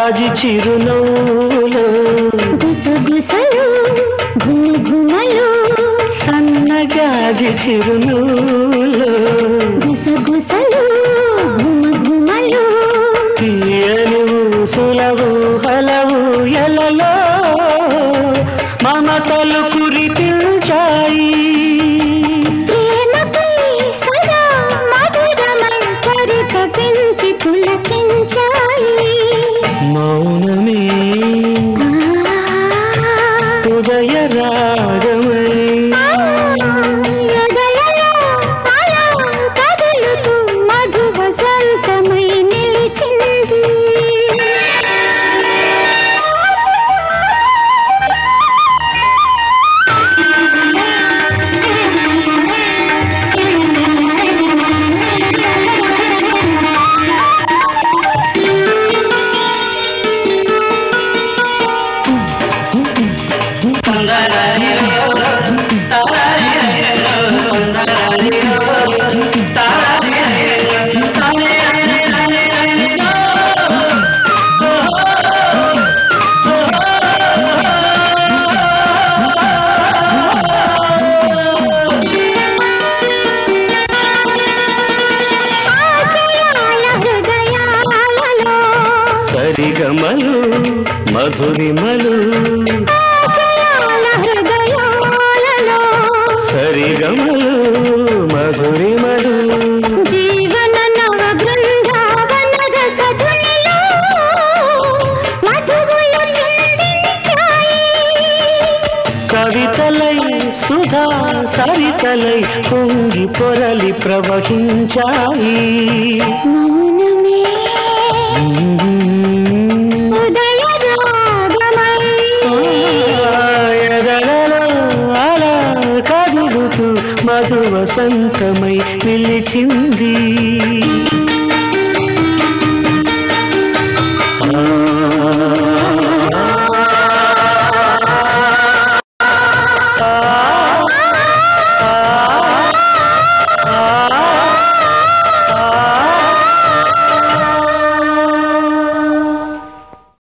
జాజి చిరునవ్వులు గుసగుసలు ఘుమ ఘుమలు సన్నజాజి చిరునవ్వులు గుసగుసలు ఘుమ ఘుమలు తీయని ఊసులవు హలవు ఎలలో మమతలు కురిపించాయి ప్రేమపై సదా మధురమై పరితపించి పులకించాయి మౌనమే ఉదయ రాగమై ఎదలలో అలా కదులుతూ మధు వసంతమై నిలిచింది ఆశయాల హృదయాలలో సరిగమలు మధురిమలు ఆశయాల హృదయాలలో సరిగమలు మధురిమలు జీవన నవ బృందావన రసధునిలో మధువులు చిందించాయి కవితలై సుధా సరితలై పొంగి పొరలి ప్రవహించాయి మౌనమే ఉదయ రాగమై ఎదలలో అలా కదులుతూ మధు వసంతమై నిలిచింది